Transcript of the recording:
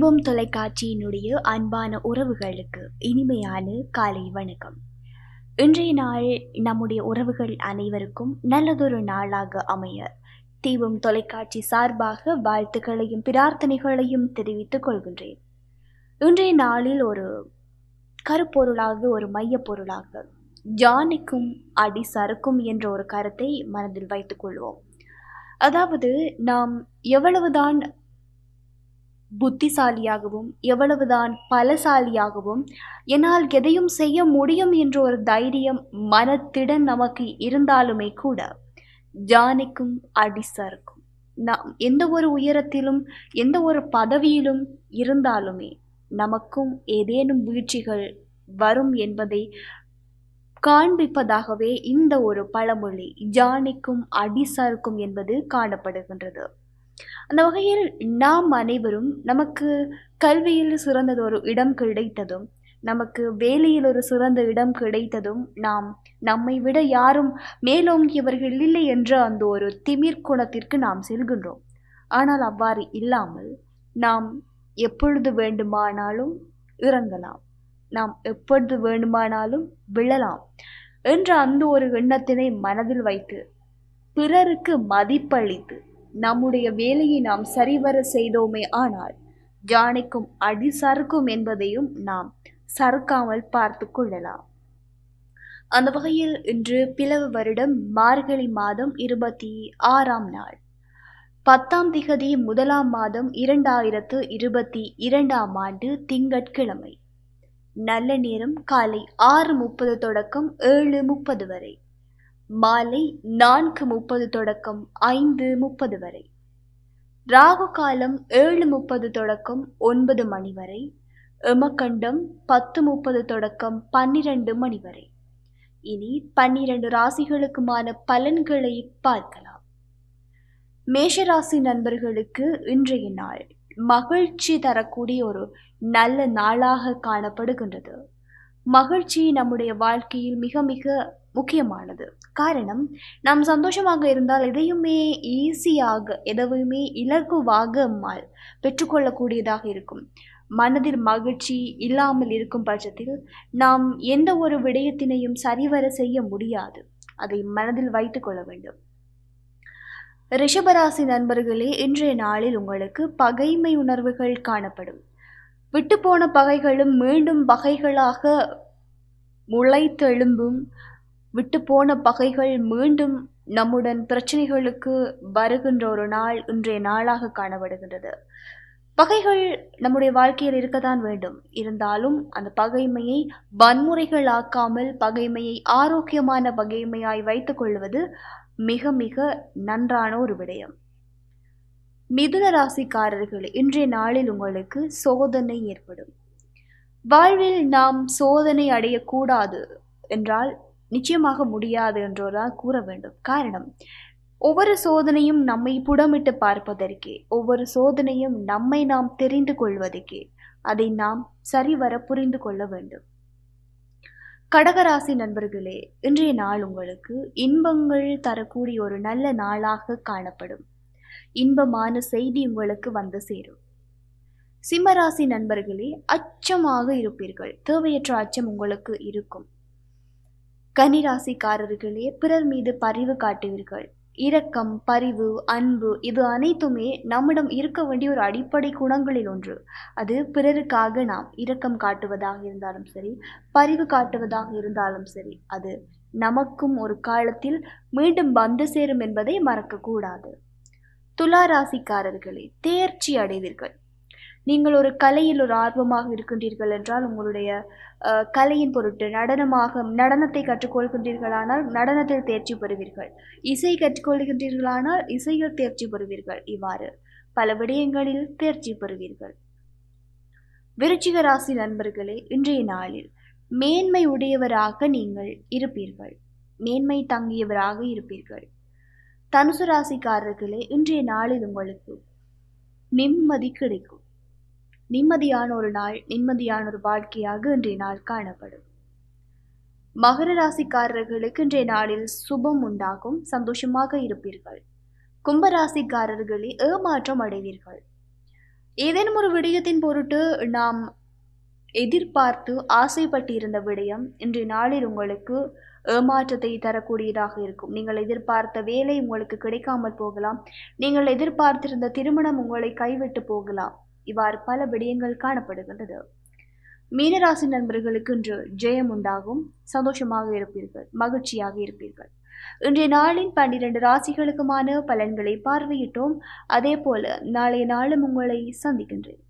இன்பம் தொலைக்காட்சியினுடைய அன்பான உறவுகளுக்கு இனிமையான காலை வணக்கம் இன்றைய நாள் நம்முடைய உறவுகள் அனைவருக்கும் நல்லதொரு நாளாக அமைய தீபம் தொலைக்காட்சி சார்பாக வாழ்த்துக்களையும் பிரார்த்தனைகளையும் தெரிவித்துக் கொள்கின்றேன் இன்றைய நாளில் ஒரு கருப்பொருளாக ஒரு மையப் பொருளாக ஜானிக்கும் அடி சறுக்கும் என்ற ஒரு கருத்தை மனதில் வைத்துக் கொள்வோம் அதாவது நாம் எவ்வளவுதான் புத்திசாலியாகவும் எவ்வளவுதான் பலசாலியாகவும் என்னால் எதையும் செய்ய முடியும் என்ற ஒரு தைரியம் மனத்திடன் நமக்கு இருந்தாலுமே கூட ஜானிக்கும் அடிசருக்கும் நாம் எந்த ஒரு உயரத்திலும் எந்த ஒரு பதவியிலும் இருந்தாலுமே நமக்கும் ஏதேனும் வீழ்ச்சிகள் வரும் என்பதை காண்பிப்பதாகவே இந்த ஒரு பழமொழி ஜானிக்கும் அடிசருக்கும் என்பது காணப்படுகின்றது அந்த வகையில் நாம் அனைவரும் நமக்கு கல்வியில் சிறந்தது ஒரு இடம் கிடைத்ததும் நமக்கு வேலையில் ஒரு சிறந்த இடம் கிடைத்ததும் நாம் நம்மை விட யாரும் மேலோங்கியவர்கள் இல்லை என்ற அந்த ஒரு திமிர் குணத்திற்கு நாம் செல்கின்றோம் ஆனால் அவ்வாறு இல்லாமல் நாம் எப்பொழுது வேண்டுமானாலும் இறங்கலாம் நாம் எப்பொழுது வேண்டுமானாலும் விழலாம் என்ற அந்த ஒரு எண்ணத்தினை மனதில் வைத்து பிறருக்கு மதிப்பளித்து நம்முடைய வேலையை நாம் சரிவர செய்தோமே ஆனால் ஜானிக்கும் அடி சறுக்கும் என்பதையும் நாம் சறுக்காமல் பார்த்து கொள்ளலாம் அந்த வகையில் இன்று பிளவு வருடம் மார்கழி மாதம் இருபத்தி ஆறாம் நாள் பத்தாம் திகதி முதலாம் மாதம் இரண்டாயிரத்து இருபத்தி இரண்டாம் ஆண்டு திங்கட்கிழமை நல்ல நேரம் காலை ஆறு முப்பது தொடக்கம் ஏழு முப்பது வரை மாலை நான்கு முப்பது தொடக்கம் ஐந்து முப்பது வரை ராகு காலம் ஏழு முப்பது தொடக்கம் ஒன்பது மணி வரை எமக்கண்டம் பத்து முப்பது தொடக்கம் பன்னிரண்டு மணி வரை இனி பன்னிரண்டு ராசிகளுக்குமான பலன்களை பார்க்கலாம் மேஷராசி நண்பர்களுக்கு இன்றைய நாள் மகிழ்ச்சி தரக்கூடிய ஒரு நல்ல நாளாக காணப்படுகின்றது மகிழ்ச்சி நம்முடைய வாழ்க்கையில் மிக மிக முக்கியமானது காரணம் நாம் சந்தோஷமாக இருந்தால் எதையுமே ஈஸியாக எதையுமே இலகுவாக நம்மால் பெற்றுக்கொள்ளக்கூடியதாக இருக்கும் மனதில் மகிழ்ச்சி இல்லாமல் இருக்கும் பட்சத்தில் நாம் எந்த ஒரு விடயத்தினையும் சரிவர செய்ய முடியாது அதை மனதில் வைத்துக் கொள்ள வேண்டும் ரிஷபராசி நண்பர்களே இன்றைய நாளில் உங்களுக்கு பகைமை உணர்வுகள் காணப்படும் விட்டுப்போன பகைகளும் மீண்டும் பகைகளாக முளைத்தெழும்பும் விட்டு போன பகைகள் மீண்டும் நம்முடன் பிரச்சனைகளுக்கு வருகின்ற ஒரு நாள் இன்றைய நாளாக காணப்படுகின்றது பகைகள் நம்முடைய வாழ்க்கையில் இருக்கத்தான் வேண்டும் இருந்தாலும் அந்த பகைமையை வன்முறைகள் ஆக்காமல் பகைமையை ஆரோக்கியமான பகைமையாய் வைத்துக் கொள்வது மிக மிக நன்றான ஒரு விடயம் மிதுன ராசிக்காரர்களே இன்றைய நாளில் உங்களுக்கு சோதனை ஏற்படும் வாழ்வில் நாம் சோதனை அடையக்கூடாது என்றால் நிச்சயமாக முடியாது என்றோதான் கூற வேண்டும் காரணம் ஒவ்வொரு சோதனையும் நம்மை புடமிட்டு பார்ப்பதற்கே ஒவ்வொரு சோதனையும் நம்மை நாம் தெரிந்து கொள்வதற்கே அதை நாம் சரிவர புரிந்து கொள்ள வேண்டும் கடகராசி நண்பர்களே இன்றைய நாள் உங்களுக்கு இன்பங்கள் தரக்கூடிய ஒரு நல்ல நாளாக காணப்படும் இன்பமான செய்தி உங்களுக்கு வந்து சேரும் சிம்மராசி நண்பர்களே அச்சமாக இருப்பீர்கள் தேவையற்ற அச்சம் உங்களுக்கு இருக்கும் கன்னிராசிக்காரர்களே பிறர் மீது பரிவு காட்டுவீர்கள் இரக்கம் பரிவு அன்பு இது அனைத்துமே நம்மிடம் இருக்க வேண்டிய ஒரு அடிப்படை குணங்களில் ஒன்று அது பிறருக்காக நாம் இரக்கம் காட்டுவதாக இருந்தாலும் சரி பரிவு காட்டுவதாக இருந்தாலும் சரி அது நமக்கும் ஒரு காலத்தில் மீண்டும் வந்து சேரும் என்பதை மறக்கக்கூடாது துலா ராசிக்காரர்களே தேர்ச்சி அடைவீர்கள் நீங்கள் ஒரு கலையில் ஒரு ஆர்வமாக இருக்கின்றீர்கள் என்றால் உங்களுடைய கலையின் பொருட்டு நடனமாக நடனத்தை கற்றுக்கொள்கின்றீர்களானால் நடனத்தில் தேர்ச்சி பெறுவீர்கள் இசை கற்றுக்கொள்கின்றீர்களானால் இசையில் தேர்ச்சி பெறுவீர்கள் இவ்வாறு பல விடயங்களில் தேர்ச்சி பெறுவீர்கள் விருச்சிக ராசி நண்பர்களே இன்றைய நாளில் மேன்மை உடையவராக நீங்கள் இருப்பீர்கள் மேன்மை தங்கியவராக இருப்பீர்கள் தனுசு ராசிக்காரர்களே இன்றைய நாளில் உங்களுக்கு நிம்மதி கிடைக்கும் நிம்மதியான ஒரு நாள் நிம்மதியான ஒரு வாழ்க்கையாக இன்றைய நாள் காணப்படும் மகர ராசிக்காரர்களுக்கு இன்றைய நாளில் சுபம் உண்டாகும் சந்தோஷமாக இருப்பீர்கள் கும்பராசிக்காரர்களே ஏமாற்றம் அடைவீர்கள் ஏதேனும் ஒரு விடயத்தின் பொருட்டு நாம் எதிர்பார்த்து ஆசைப்பட்டு இருந்த விடயம் இன்றைய நாளில் உங்களுக்கு ஏமாற்றத்தை தரக்கூடியதாக இருக்கும் நீங்கள் எதிர்பார்த்த வேலை உங்களுக்கு கிடைக்காமல் போகலாம் நீங்கள் எதிர்பார்த்திருந்த திருமணம் உங்களை கைவிட்டு போகலாம் இவ்வாறு பல விடயங்கள் காணப்படுகின்றது மீனராசி நண்பர்களுக்கு இன்று ஜெயம் உண்டாகும் சந்தோஷமாக இருப்பீர்கள் மகிழ்ச்சியாக இருப்பீர்கள் இன்றைய நாளின் பன்னிரண்டு ராசிகளுக்குமான பலன்களை பார்வையிட்டோம் அதே போல நாளைய நாளும் உங்களை சந்திக்கின்றேன்